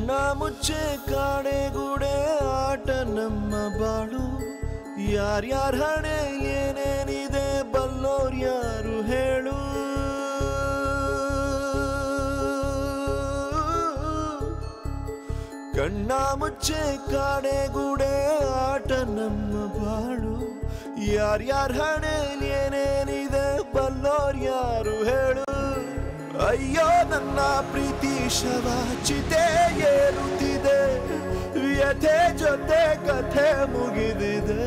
ಕಣ್ಣ ಮುಚ್ಚೆ ಕಾಡೆಗೂಡೆ ಆಟ ನಮ್ಮ ಬಾಳು ಯಾರ್ಯಾರ ಹಣೆ ಏನೇನಿದೆ ಬಲ್ಲೋರ್ ಯಾರು ಹೇಳು ಕಣ್ಣ ಮುಚ್ಚೆ ಕಾಡೆಗೂಡೆ ಆಟ ನಮ್ಮ ಬಾಳು ಯಾರ್ಯಾರ ಹಣೆ ಏನೇನಿದೆ ಬಲ್ಲೋರ್ ಯಾರು ಹೇಳು ಅಯ್ಯೋ ನನ್ನ ಪ್ರೀತಿ ಶವ ಚಿತೆ ಏರುತ್ತಿದೆ ವ್ಯಥೆ ಜೊತೆ ಕಥೆ ಮುಗಿದಿದೆ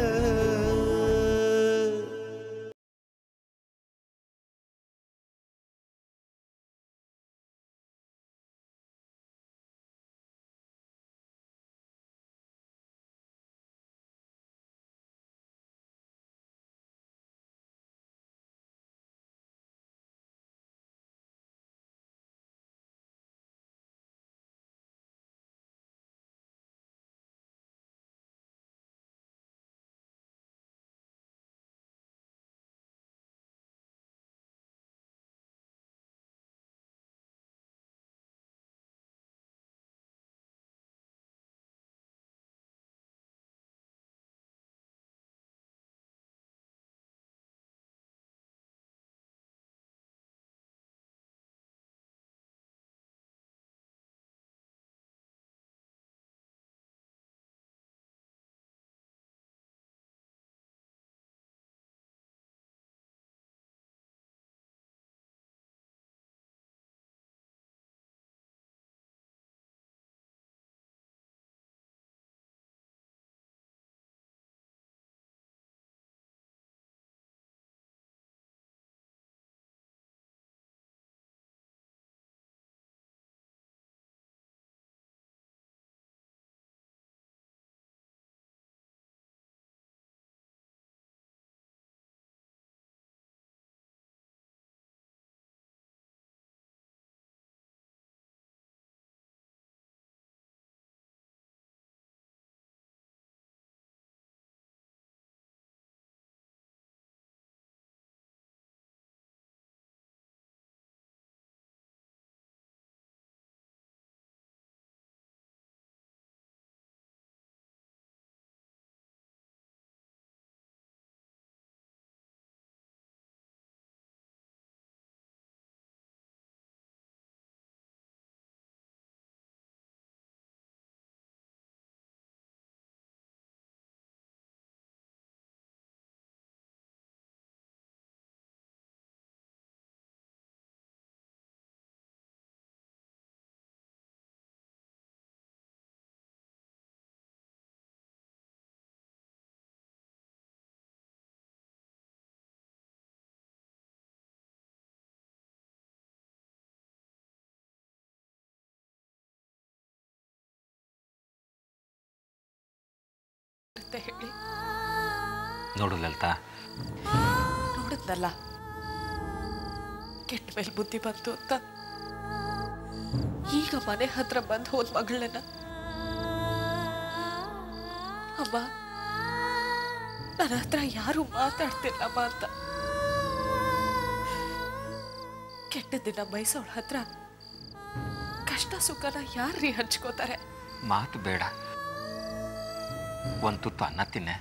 ಅಂತ ಹೇಳಿ ನೋಡು ಲಲಿತಾ ನೋಡಿದ್ನಲ್ಲ ಕೆಟ್ಟ ಮೇಲೆ ಬುದ್ಧಿ ಬಂತು ಅಂತ ಈಗ ಮನೆ ಹತ್ರ ಬಂದು ಹೋದ್ ಮಗಳನ್ನ ಅಮ್ಮ ನನ್ನ ಹತ್ರ ಯಾರು ಮಾತಾಡ್ತಿಲ್ಲಮ್ಮ ಅಂತ ಕೆಟ್ಟ ದಿನ ಬಯಸೋಳ ಹತ್ರ ಕಷ್ಟ ಸುಖನ ಯಾರ್ರೀ ಹಂಚ್ಕೋತಾರೆ ಮಾತು ಬೇಡ ಒಂದು ತುತ್ತು ಅನ್ನ ತಿನ್ನೆ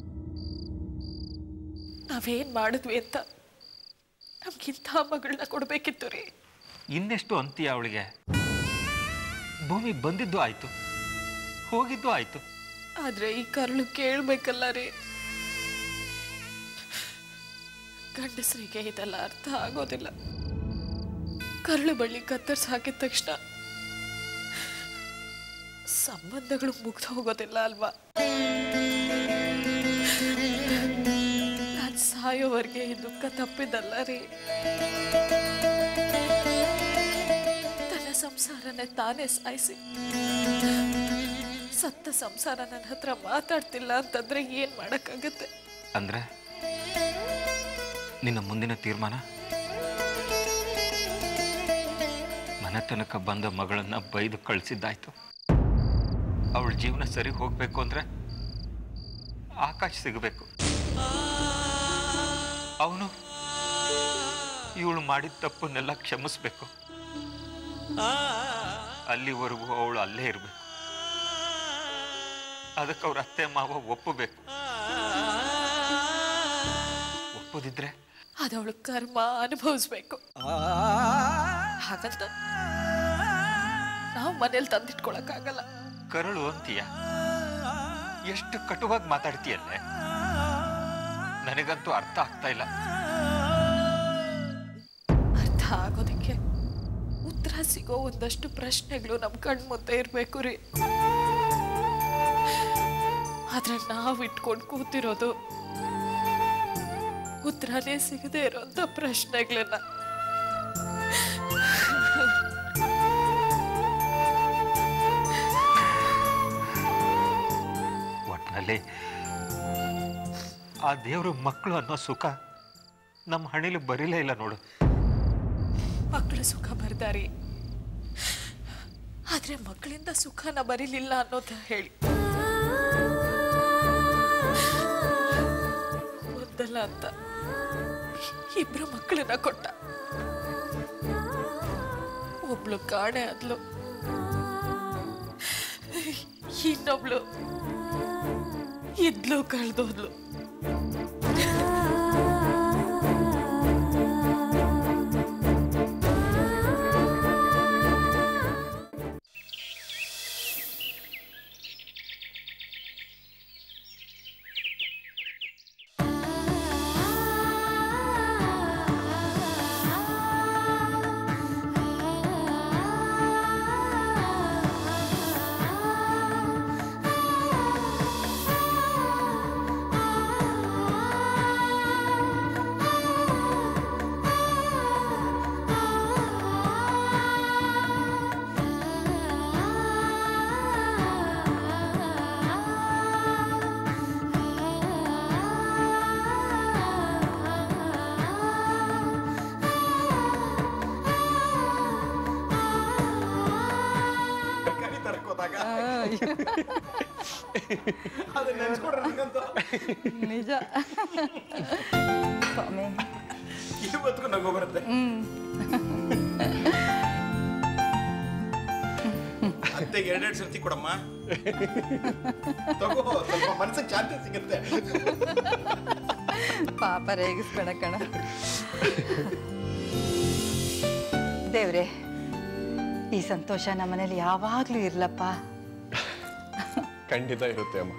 ನಾವೇನ್ ಮಾಡಿದ್ವಿ ಅಂತ ನಮ್ಗಿಂತ ಮಗಳನ್ನ ಕೊಡ್ಬೇಕಿತ್ತು ರೀ ಇನ್ನೆಷ್ಟು ಅಂತೀಯ ಅವಳಿಗೆ ಭೂಮಿ ಬಂದಿದ್ದು ಆಯ್ತು ಹೋಗಿದ್ದು ಆಯ್ತು ಆದ್ರೆ ಈ ಕರಳು ಕೇಳ್ಬೇಕಲ್ಲ ರೀ ಗಂಡಸರಿಗೆ ಇದೆಲ್ಲ ಅರ್ಥ ಆಗೋದಿಲ್ಲ ಕರಳು ಬಳ್ಳಿ ಕತ್ತರಿಸಿ ಹಾಕಿದ ತಕ್ಷಣ ಸಂಬಂಧಗಳು ಮುಗ್ದು ಹೋಗೋದಿಲ್ಲ ಅಲ್ವಾ ನಾನ್ ಸಾಯೋವರೆಗೆ ಈ ದುಃಖ ತಪ್ಪಿದ್ದಲ್ಲ ರೀ ತನ್ನ ಸಂಸಾರನೇ ತಾನೇ ಸಾಯಿಸಿ ಸತ್ತ ಸಂಸಾರ ನನ್ನ ಹತ್ರ ಮಾತಾಡ್ತಿಲ್ಲ ಅಂತಂದ್ರೆ ಏನ್ ಮಾಡಕ್ಕಾಗತ್ತೆ ಅಂದ್ರೆ ನಿನ್ನ ಮುಂದಿನ ತೀರ್ಮಾನ ಮನೆ ತನಕ ಬಂದ ಮಗಳನ್ನ ಬೈದು ಕಳಿಸಿದ್ದಾಯ್ತು ಅವಳ ಜೀವನ ಸರಿ ಹೋಗ್ಬೇಕು ಅಂದ್ರೆ ಆಕಾಶ ಸಿಗಬೇಕು ಅವನು ಇವಳು ಮಾಡಿದ ತಪ್ಪನ್ನೆಲ್ಲ ಕ್ಷಮಿಸ್ಬೇಕು ಅಲ್ಲಿವರೆಗೂ ಅವಳು ಅಲ್ಲೇ ಇರಬೇಕು ಅದಕ್ಕೆ ಅವ್ರ ಅತ್ತೆ ಮಾವ ಒಪ್ಪಬೇಕು ಒಪ್ಪದಿದ್ರೆ ಅದವಳು ಕರ್ಮ ಅನುಭವಿಸ್ಬೇಕು ಹಾಗಂತ ನಾವು ಮನೇಲಿ ತಂದಿಟ್ಕೊಳಕ್ಕಾಗಲ್ಲ ಕರಳು ಅಂತೀಯ ಎಷ್ಟು ಕಟುವಾಗಿ ಮಾತಾಡ್ತೀಯಲ್ಲೇ ನನಗಂತೂ ಅರ್ಥ ಆಗ್ತಾ ಇಲ್ಲ ಅರ್ಥ ಆಗೋದಕ್ಕೆ ಉತ್ತರ ಸಿಗೋ ಒಂದಷ್ಟು ಪ್ರಶ್ನೆಗಳು ನಮ್ಮ ಕಣ್ ಮುಂದೆ ಇರಬೇಕು ರೀ ಆದ್ರೆ ನಾವು ಇಟ್ಕೊಂಡು ಕೂತಿರೋದು ಉತ್ತರನೇ ಸಿಗದೆ ಇರೋಂಥ ಪ್ರಶ್ನೆಗಳನ್ನ ಒಟ್ಟಿನಲ್ಲಿ ಆ ದೇವರು ಮಕ್ಕಳು ಅನ್ನೋ ಸುಖ ನಮ್ಮ ಹಣಿಲಿ ಬರೀಲೇ ಇಲ್ಲ ನೋಡು ಮಕ್ಕಳು ಸುಖ ಬರ್ದಾರಿ ಆದ್ರೆ ಮಕ್ಕಳಿಂದ ಸುಖನ ಬರೀಲಿಲ್ಲ ಅನ್ನೋದ ಹೇಳಿ ಒಂದಲ್ಲ ಅಂತ ಇಬ್ರು ಮಕ್ಕಳನ್ನ ಕೊಟ್ಟ ಒಬ್ಳು ಕಾಣೆ ಆದ್ಲು ಇನ್ನೊಬ್ಳು ಇದ್ಲು ಕಳ್ದೋದ್ಲು ನಿಜ ಸ್ವಾಮಿ ಇವತ್ತಿಗೂ ನಗು ಬರುತ್ತೆ ಅತ್ತೆಗೆ ಎರಡೆರಡು ಸರ್ತಿ ಕೊಡಮ್ಮ ತಗೋ ಸ್ವಲ್ಪ ಮನಸ್ಸಿಗೆ ಶಾಂತಿ ಸಿಗುತ್ತೆ ಪಾಪ ರೇಗಿಸ್ಬೇಡ ಕಣ ದೇವ್ರೆ ಈ ಸಂತೋಷ ನಮ್ಮನೇಲಿ ಯಾವಾಗ್ಲೂ ಇರ್ಲಪ್ಪ ಖಂಡಿತ ಇರುತ್ತೆ ಅಮ್ಮ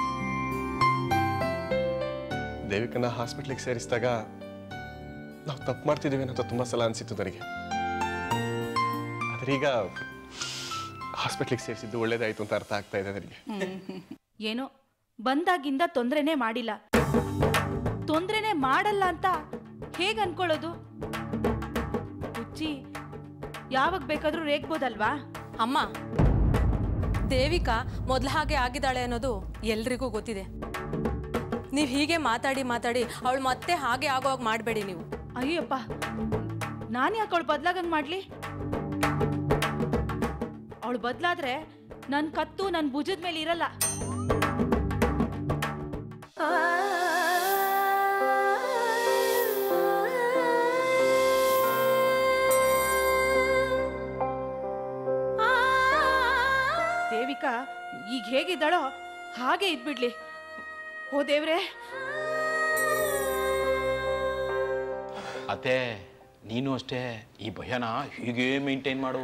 ದೇವಿಕನ್ನ ಹಾಸ್ಪಿಟ್ಲಿಗೆ ಸೇರಿಸಿದಾಗ ನಾವು ತಪ್ಪು ಮಾಡ್ತಿದ್ದೀವಿ ಅಂತ ತುಂಬ ಸಲ ಅನಿಸಿತ್ತು ನನಗೆ ಆದ್ರೆ ಈಗ ಹಾಸ್ಪಿಟ್ಲಿಗೆ ಸೇರಿಸಿದ್ದು ಒಳ್ಳೇದಾಯ್ತು ಅಂತ ಅರ್ಥ ಆಗ್ತಾ ಇದೆ ನನಗೆ ಏನೋ ಬಂದಾಗಿಂದ ತೊಂದ್ರೆನೇ ಮಾಡಿಲ್ಲ ತೊಂದ್ರೆನೇ ಮಾಡಲ್ಲ ಅಂತ ಹೇಗ್ ಅನ್ಕೊಳ್ಳೋದು ಹುಚ್ಚಿ ಯಾವಾಗ ಬೇಕಾದ್ರೂ ರೇಗ್ಬೋದಲ್ವಾ ಅಮ್ಮ ದೇವಿಕಾ ಮೊದ್ಲ ಹಾಗೆ ಆಗಿದ್ದಾಳೆ ಅನ್ನೋದು ಎಲ್ರಿಗೂ ಗೊತ್ತಿದೆ ನೀವು ಹೀಗೆ ಮಾತಾಡಿ ಮಾತಾಡಿ ಅವಳು ಮತ್ತೆ ಹಾಗೆ ಆಗೋವಾಗ ಮಾಡಬೇಡಿ ನೀವು ಅಯ್ಯಪ್ಪ ನಾನು ಯಾಕೆ ಅವಳು ಬದ್ಲಾಗಂಗ್ ಮಾಡ್ಲಿ ಅವಳು ಬದ್ಲಾದ್ರೆ ನನ್ ಕತ್ತು ನನ್ ಭುಜದ ಮೇಲೆ ಇರಲ್ಲ ದೇವಿಕಾ ಈಗ ಹೇಗಿದ್ದಾಳೋ ಹಾಗೆ ಇದ್ಬಿಡ್ಲಿ ಓ ದೇವ್ರೆ ಅತ್ತೆ ನೀನು ಅಷ್ಟೇ ಈ ಭಯನ ಹೀಗೆ ಮೇಂಟೈನ್ ಮಾಡು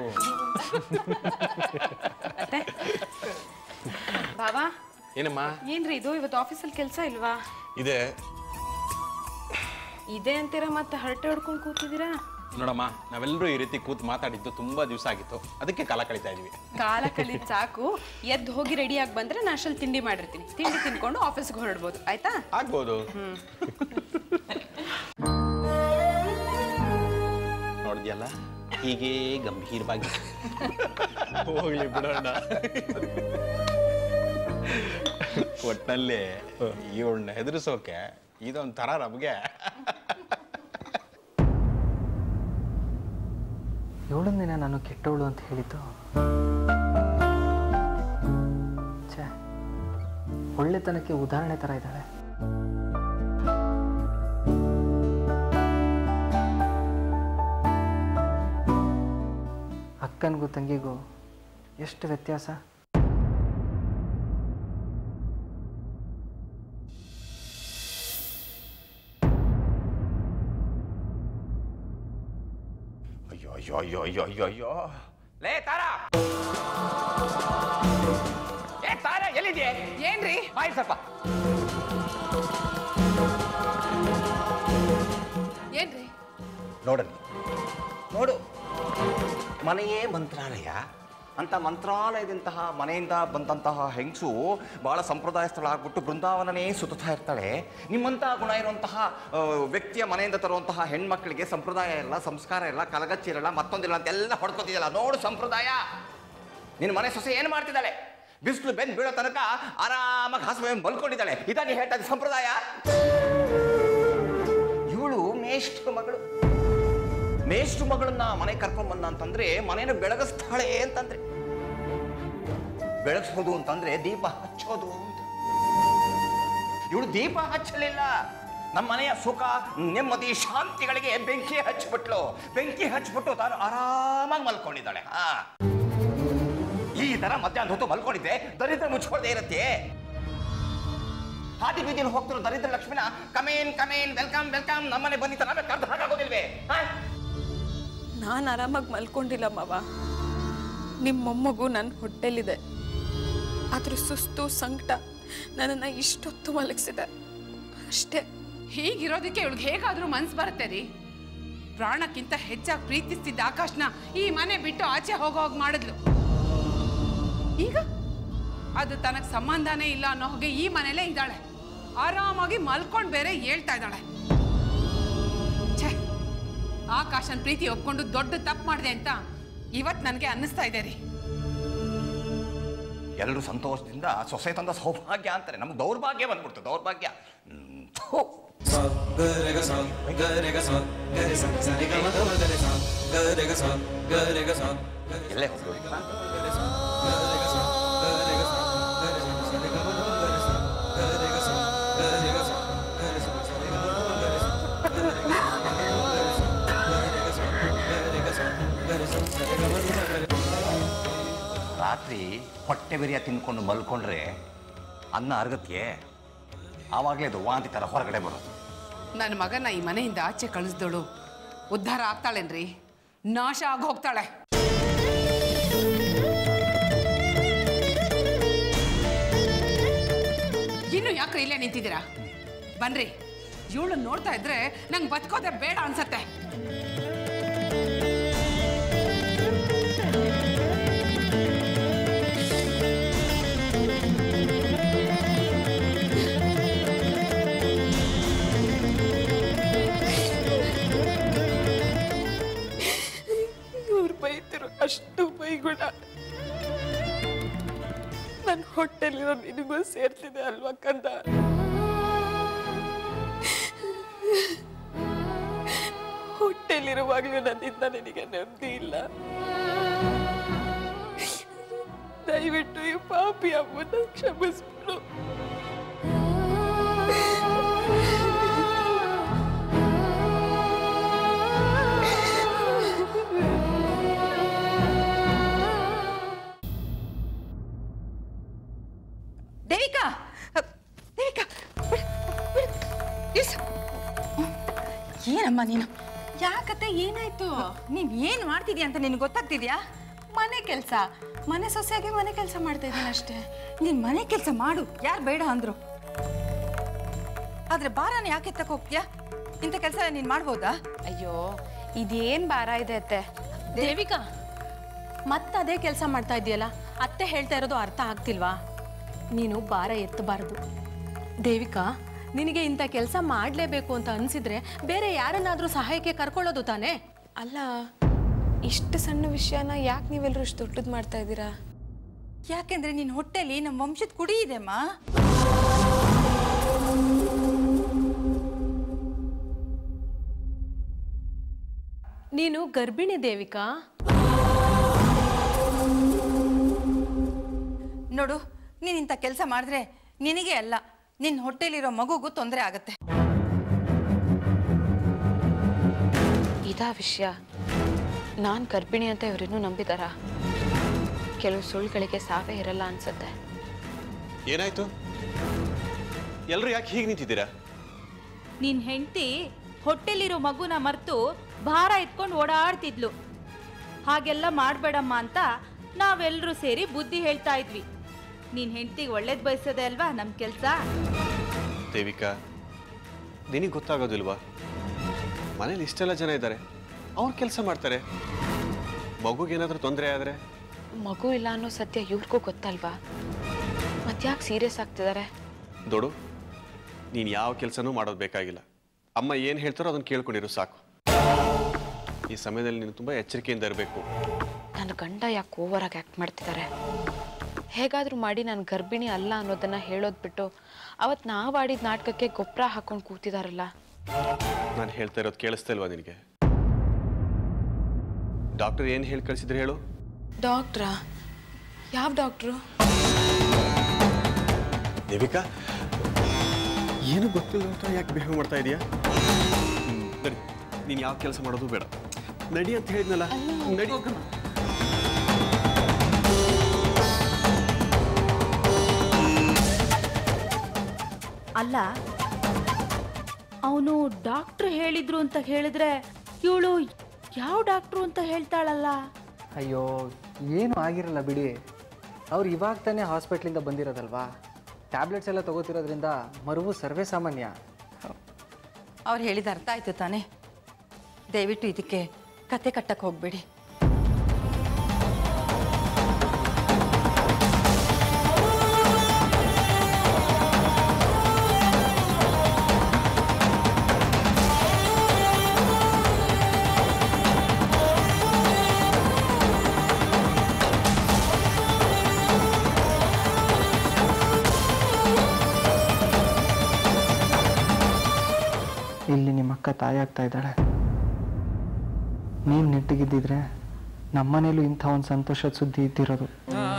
ಬಾಬಾ ಏನಮ್ಮ ಏನ್ರಿ ಇದು ಇವತ್ತು ಆಫೀಸಲ್ಲಿ ಕೆಲಸ ಇಲ್ವಾ ಇದೆ ಇದೆ ಅಂತೀರಾ ಮತ್ತೆ ಹರಟೆ ಹೊಡ್ಕೊಂಡು ಕೂತಿದ್ದೀರಾ ನೋಡಮ್ಮ ನಾವೆಲ್ಲರೂ ಈ ರೀತಿ ಕೂತ್ ಮಾತಾಡಿದ್ದು ತುಂಬಾ ದಿವಸ ಆಗಿತ್ತು ಅದಕ್ಕೆ ಕಾಲ ಕಳೀತಾ ಇದೀವಿ ಕಾಲ ಕಳೀದ್ ಸಾಕು ಎದ್ದು ಹೋಗಿ ರೆಡಿಯಾಗಿ ಬಂದ್ರೆ ನಾನು ಅಷ್ಟಲ್ಲಿ ತಿಂಡಿ ಮಾಡಿರ್ತೀನಿ ತಿಂಡಿ ತಿನ್ಕೊಂಡು ಆಫೀಸ್ಗೆ ಹೊರಡ್ಬೋದು ಆಯ್ತಾ ಆಗ್ಬೋದು ನೋಡಿದ್ಯಲ್ಲ ಹೀಗೆ ಗಂಭೀರವಾಗಿ ಹೋಗ್ಲಿ ಬಿಡೋಣ ಒಟ್ಟಲ್ಲಿ ಇವಳನ್ನ ಹೆದರ್ಸೋಕೆ ಇದೊಂಥರ ನಮಗೆ ಇವಳನ್ನೇನ ನಾನು ಕೆಟ್ಟವಳು ಅಂತ ಹೇಳಿದ್ದು ಛೇ ಒಳ್ಳೆತನಕ್ಕೆ ಉದಾಹರಣೆ ಥರ ಇದ್ದಾಳೆ ಅಕ್ಕನಿಗೂ ತಂಗಿಗೂ ಎಷ್ಟು ವ್ಯತ್ಯಾಸ ಅಯ್ಯೋ ಅಯ್ಯೋ ಅಯ್ಯೋ ಅಯ್ಯೋ ಅಯ್ಯೋ ಅಯ್ಯೋ ಲೇ ತಾರಾ ಏ ತಾರಾ ಎಲ್ಲಿದ್ಯೆ ಏನ್ರಿ ಬಾಯ್ ಸ್ವಲ್ಪ ಏನ್ರಿ ನೋಡಲಿ ನೋಡು ಮನೆಯೇ ಮಂತ್ರಾಲಯ ಅಂತ ಮಂತ್ರಾಲಯದಂತಹ ಮನೆಯಿಂದ ಬಂದಂತಹ ಹೆಂಗಸು ಬಹಳ ಸಂಪ್ರದಾಯಸ್ಥಳಾಗ್ಬಿಟ್ಟು ಬೃಂದಾವನನೇ ಸುತ್ತಾ ಇರ್ತಾಳೆ ನಿಮ್ಮಂತಹ ಗುಣ ಇರುವಂತಹ ಆ, ವ್ಯಕ್ತಿಯ ಮನೆಯಿಂದ ತರುವಂತಹ ಹೆಣ್ಮಕ್ಳಿಗೆ ಸಂಪ್ರದಾಯ ಇಲ್ಲ ಸಂಸ್ಕಾರ ಇಲ್ಲ ಕಲಗಚ್ಚಿರಲ್ಲ ಮತ್ತೊಂದಿಲ್ಲ ಅಂತೆಲ್ಲ ಹೊಡ್ಕೊತಿದೆಯಲ್ಲ ನೋಡು ಸಂಪ್ರದಾಯ ನಿನ್ನ ಮನೆ ಸೊಸೆ ಏನು ಮಾಡ್ತಿದ್ದಾಳೆ ಬಿಸಿಲು ಬೆಂದು ಬೀಳೋ ತನಕ ಆರಾಮಾಗಿ ಹಾಸುವೆ ಮಲ್ಕೊಂಡಿದ್ದಾಳೆ ಇದಾಗಿ ಹೇಳ್ತಾ ಇದ್ದ ಸಂಪ್ರದಾಯ ಇವಳು ಮೇಷ್ಟ್ರ ಮಗಳು ಮೇಷ್ಟ್ರ ಮಗಳನ್ನ ಮನೆ ಕರ್ಕೊಂಡ್ ಬಂದ ಅಂತಂದ್ರೆ ಮನೇನ ಬೆಳಗಿಸ್ತಾಳೆ ಅಂತಂದ್ರೆ ಬೆಳಗಿಸೋದು ಅಂತಂದ್ರೆ ದೀಪ ಹಚ್ಚೋದು ಅಂತ ಇವಳು ದೀಪ ಹಚ್ಚಲಿಲ್ಲ ನಮ್ಮ ಮನೆಯ ಸುಖ ನೆಮ್ಮದಿ ಶಾಂತಿಗಳಿಗೆ ಬೆಂಕಿ ಹಚ್ಬಿಟ್ಲು ಬೆಂಕಿ ಹಚ್ಬಿಟ್ಟು ತಾನು ಆರಾಮಾಗಿ ಮಲ್ಕೊಂಡಿದ್ದಾಳೆ ಹಾ ಈ ತರ ಮಧ್ಯಾಹ್ನ ಹೊತ್ತು ಮಲ್ಕೊಂಡಿದ್ದೆ ದರಿದ್ರ ಮುಚ್ಕೊಳ್ದೆ ಇರುತ್ತೆ ಹಾದಿ ಬೀದಿನ ಹೋಗ್ತಿರೋ ದರಿದ್ರ ಲಕ್ಷ್ಮಿನ ಕಮೇನ್ ಕಮೇನ್ ವೆಲ್ಕಮ್ ವೆಲ್ಕಮ್ ನಮ್ಮನೆ ಬಂದಿತ್ತ ನಾವೇ ಕರ್ದು ಹಾಕಾಗೋದಿಲ್ವೇ ಹಾ ನಾನು ಆರಾಮಾಗಿ ಮಲ್ಕೊಂಡಿಲ್ಲ ಮಾವ ನಿಮ್ಮ ಮೊಮ್ಮಗು ನನ್ನ ಹೊಟ್ಟೆಲಿದೆ ಅದ್ರ ಸುಸ್ತು ಸಂಕಟ ನನ್ನನ್ನು ಇಷ್ಟೊತ್ತು ಮಲಗಿಸಿದೆ ಅಷ್ಟೇ ಹೀಗಿರೋದಕ್ಕೆ ಇವಳಿಗೆ ಹೇಗಾದ್ರೂ ಮನ್ಸು ಬರುತ್ತೆ ರೀ ಪ್ರಾಣಕ್ಕಿಂತ ಹೆಚ್ಚಾಗಿ ಪ್ರೀತಿಸ್ತಿದ್ದ ಆಕಾಶ್ನ ಈ ಮನೆ ಬಿಟ್ಟು ಆಚೆ ಹೋಗೋ ಹೋಗಿ ಮಾಡಿದ್ಲು ಈಗ ಅದು ತನಗೆ ಸಂಬಂಧನೇ ಇಲ್ಲ ಅನ್ನೋ ಹಾಗೆ ಈ ಮನೇಲೇ ಇದ್ದಾಳೆ ಆರಾಮಾಗಿ ಮಲ್ಕೊಂಡು ಬೇರೆ ಹೇಳ್ತಾ ಇದ್ದಾಳೆ ಛೇ ಆಕಾಶನ್ ಪ್ರೀತಿ ಒಪ್ಕೊಂಡು ದೊಡ್ಡ ತಪ್ಪು ಮಾಡಿದೆ ಅಂತ ಇವತ್ತು ನನಗೆ ಅನ್ನಿಸ್ತಾ ಇದೆ ರೀ ಎಲ್ಲರೂ ಸಂತೋಷದಿಂದ ಸೊಸೆ ತಂದ ಸೌಭಾಗ್ಯ ಅಂತಾರೆ ನಮ್ಗೆ ದೌರ್ಭಾಗ್ಯ ಬಂದ್ಬಿಡ್ತು ದೌರ್ಭಾಗ್ಯ ಹ್ಮ್, ಥು. ಎಲ್ಲೇ ಹೋದ್ರು ಈಗ? ರಾತ್ರಿ ಹೊಟ್ಟೆ ಬಿರಿಯ ತಿನ್ಕೊಂಡು ಮಲ್ಕೊಂಡ್ರೆ ಅನ್ನ ಅರ್ಗತ್ಗೆ ಆವಾಗಲೇ ಅದು ವಾಂತಿ ಥರ ಹೊರಗಡೆ ಬರೋದು ನನ್ನ ಮಗನ ಈ ಮನೆಯಿಂದ ಆಚೆ ಕಳಿಸ್ದೋಳು ಉದ್ಧಾರ ಆಗ್ತಾಳೇನ್ರಿ ನಾಶ ಆಗಿ ಹೋಗ್ತಾಳೆ ಇನ್ನು ಯಾಕ್ರಿ ಇಲ್ಲೇ ನಿಂತಿದ್ದೀರಾ ಬನ್ರಿ ಇವಳು ನೋಡ್ತಾ ಇದ್ರೆ ನಂಗೆ ಬದುಕೋದೆ ಬೇಡ ಅನ್ಸತ್ತೆ ಇವ್ರು ಬೈತಿರು ಅಷ್ಟು ಬೈಗುಣ ನನ್ನ ಹೊಟ್ಟೆಲಿರೋ ನಿನಗೂ ಸೇರ್ತಿದೆ ಅಲ್ವಾ ಕಂದ ಹೊಟ್ಟೆಲಿರುವಾಗಲೂ ನನ್ನಿಂದ ನಿನಗೆ ನೆಮ್ಮದಿ ಇಲ್ಲ ದಯವಿಟ್ಟು ಈ ಪಾಪಿ ಅಮ್ಮನ ಕ್ಷಮಿಸ್ಬಿಡು ದೇವಿಕಾ ಅಹ್, ದೇವಿಕಾ ಬಿಡು, ಬಿಡು, ಇರ್ಸು. ಏನಮ್ಮ ನೀನು ಯಾಕತ್ತೆ ಏನಾಯ್ತು ನೀನ್ ಏನ್ ಮಾಡ್ತಿದ್ಯಾ ಅಂತ ನಿನ್ಗೆ ಗೊತ್ತಾಗ್ತಿದ್ಯಾ ಮನೆ ಕೆಲಸ ಮನೆ ಸೊಸೆಯಾಗಿ ಮನೆ ಕೆಲಸ ಮಾಡ್ತಾ ಇದ್ದೀನಿ ಅಷ್ಟೇ ನೀನ್ ಮನೆ ಕೆಲಸ ಮಾಡು ಯಾರು ಬೇಡ ಅಂದ್ರು ಆದ್ರೆ ಬಾರನ ಯಾಕೆ ಎತ್ತಕ್ ಹೋಗ್ತೀಯಾ ಇಂಥ ಕೆಲಸ ನೀನ್ ಮಾಡ್ಬೋದಾ ಅಯ್ಯೋ ಇದೇನ್ ಭಾರ ಇದೆ ಅತ್ತೆ ದೇವಿಕಾ ಮತ್ತೆ ಅದೇ ಕೆಲಸ ಮಾಡ್ತಾ ಇದೆಯಲ್ಲ ಅತ್ತೆ ಹೇಳ್ತಾ ಇರೋದು ಅರ್ಥ ಆಗ್ತಿಲ್ವಾ ನೀನು ಭಾರ ಎತ್ತಬಾರದು ದೇವಿಕಾ ನಿನಗೆ ಇಂಥ ಕೆಲಸ ಮಾಡಲೇಬೇಕು ಅಂತ ಅನಿಸಿದ್ರೆ ಬೇರೆ ಯಾರನ್ನಾದರೂ ಸಹಾಯಕ್ಕೆ ಕರ್ಕೊಳ್ಳೋದು ತಾನೇ ಅಲ್ಲ ಇಷ್ಟು ಸಣ್ಣ ವಿಷಯನ ಯಾಕೆ ನೀವೆಲ್ಲರೂ ಇಷ್ಟು ದೊಡ್ಡದು ಮಾಡ್ತಾ ಇದ್ದೀರಾ ಯಾಕೆಂದ್ರೆ ನಿನ್ ಹೊಟ್ಟೆಲಿ ನಮ್ಮ ವಂಶದ ಕುಡಿ ಇದೆಮ್ಮ ನೀನು ಗರ್ಭಿಣಿ ದೇವಿಕಾ ನೋಡು ನೀನ್ ಇಂಥ ಕೆಲಸ ಮಾಡಿದ್ರೆ ನಿನಗೆ ಅಲ್ಲ ನಿನ್ ಹೊಟ್ಟೆಲಿರೋ ಮಗುಗೂ ತೊಂದರೆ ಆಗತ್ತೆ ಇದಾ ವಿಷಯ ನಾನು ಗರ್ಭಿಣಿ ಅಂತ ಇವರಿನ್ನೂ ನಂಬಿದಾರಾ ಕೆಲವು ಸುಳ್ಳುಗಳಿಗೆ ಸಾವೇ ಇರಲ್ಲ ಅನ್ಸುತ್ತೆ ಏನಾಯ್ತು ಎಲ್ಲರೂ ಯಾಕೆ ಹೀಗೆ ನಿಂತಿದ್ದೀರಾ ನಿನ್ ಹೆಂಡತಿ ಹೊಟ್ಟೆಲಿರೋ ಮಗುನ ಮರ್ತು ಭಾರ ಎತ್ಕೊಂಡು ಓಡಾಡ್ತಿದ್ಲು ಹಾಗೆಲ್ಲ ಮಾಡಬೇಡಮ್ಮ ಅಂತ ನಾವೆಲ್ಲರೂ ಸೇರಿ ಬುದ್ಧಿ ಹೇಳ್ತಾ ಇದ್ವಿ ನಿನ್ ಹೆಂಡತಿಗೆ ಒಳ್ಳೇದು ಬಯಸೋದೆ ಅಲ್ವಾ ನಮ್ಮ ಕೆಲಸ ದೇವಿಕಾ ನಿನಗೆ ಗೊತ್ತಾಗೋದಿಲ್ವಾ ಮನೇಲಿ ಇಷ್ಟೆಲ್ಲ ಜನ ಇದ್ದಾರೆ ಅವ್ರು ಕೆಲಸ ಮಾಡ್ತಾರೆ ಮಗುಗೇನಾದ್ರೂ ತೊಂದರೆ ಆದರೆ ಮಗು ಇಲ್ಲ ಅನ್ನೋ ಸತ್ಯ ಇವ್ರಿಗೂ ಗೊತ್ತಲ್ವಾ ಮತ್ಯಾಕೆ ಸೀರಿಯಸ್ ಆಗ್ತಿದ್ದಾರೆ ದೊಡು ನೀನು ಯಾವ ಕೆಲಸನೂ ಮಾಡೋದು ಬೇಕಾಗಿಲ್ಲ ಅಮ್ಮ ಏನು ಹೇಳ್ತಾರೋ ಅದನ್ನು ಕೇಳ್ಕೊಂಡಿರು ಸಾಕು ಈ ಸಮಯದಲ್ಲಿ ನೀನು ತುಂಬ ಎಚ್ಚರಿಕೆಯಿಂದ ಇರಬೇಕು ನನ್ನ ಗಂಡ ಯಾಕೆ ಓವರಾಗಿ ಆ್ಯಕ್ಟ್ ಮಾಡ್ತಿದ್ದಾರೆ ಹೇಗಾದರೂ ಮಾಡಿ ನಾನು ಗರ್ಭಿಣಿ ಅಲ್ಲ ಅನ್ನೋದನ್ನ ಹೇಳೋದು ಬಿಟ್ಟು ಅವತ್ತು ನಾವು ಆಡಿದ ನಾಟಕಕ್ಕೆ ಗೊಬ್ಬರ ಹಾಕೊಂಡು ಕೂತಿದಾರಲ್ಲ ನಾನು ಹೇಳ್ತಾ ಇರೋದು ಕೇಳಿಸ್ತಾ ಇಲ್ವಾ ನಿನಗೆ ಡಾಕ್ಟರ್ ಏನು ಹೇಳಿ ಕಳಿಸಿದ್ರೆ ಹೇಳು ಡಾಕ್ಟ್ರಾ ಯಾವ ಡಾಕ್ಟ್ರು ದೇವಿಕಾ ಏನು ಗೊತ್ತಿಲ್ಲ ಅಂತ ಯಾಕೆ ಬಿಹೇವ್ ಮಾಡ್ತಾ ಇದೀಯಾ ಹ್ಮ್, ನಡಿ ನೀನು ಯಾವ ಕೆಲಸ ಮಾಡೋದು ಬೇಡ ನಡಿ ಅಂತ ಹೇಳಿದ್ನಲ್ಲ ನಡಿ ಅಲ್ಲ ಅವನು ಡಾಕ್ಟ್ರು ಹೇಳಿದ್ರು ಅಂತ ಹೇಳಿದ್ರೆ ಇವಳು ಯಾವ ಡಾಕ್ಟ್ರು ಅಂತ ಹೇಳ್ತಾಳಲ್ಲ ಅಯ್ಯೋ ಏನು ಆಗಿರಲ್ಲ ಬಿಡಿ ಅವ್ರು ಇವಾಗ ತಾನೇ ಹಾಸ್ಪಿಟ್ಲಿಂದ ಬಂದಿರೋದಲ್ವಾ ಟ್ಯಾಬ್ಲೆಟ್ಸ್ ಎಲ್ಲ ತಗೋತಿರೋದ್ರಿಂದ ಮರುವು ಸರ್ವೇ ಸಾಮಾನ್ಯ ಅವ್ರು ಹೇಳಿದ ಅರ್ಥ ಆಯ್ತು ತಾನೇ ದಯವಿಟ್ಟು ಇದಕ್ಕೆ ಕತೆ ಕಟ್ಟಕ್ಕೆ ಹೋಗ್ಬೇಡಿ ಇಲ್ಲಿ ನಿಮ್ಮ ಅಕ್ಕ ತಾಯಿ ಆಗ್ತಾ ಇದ್ದಾಳೆ ನೀನು ನೆಟ್ಟಿಗಿದ್ದಿದ್ರೆ ನಮ್ಮನೇಲೂ ಇಂಥ ಒಂದು ಸಂತೋಷದ ಸುದ್ದಿ ಇದ್ದಿರೋದು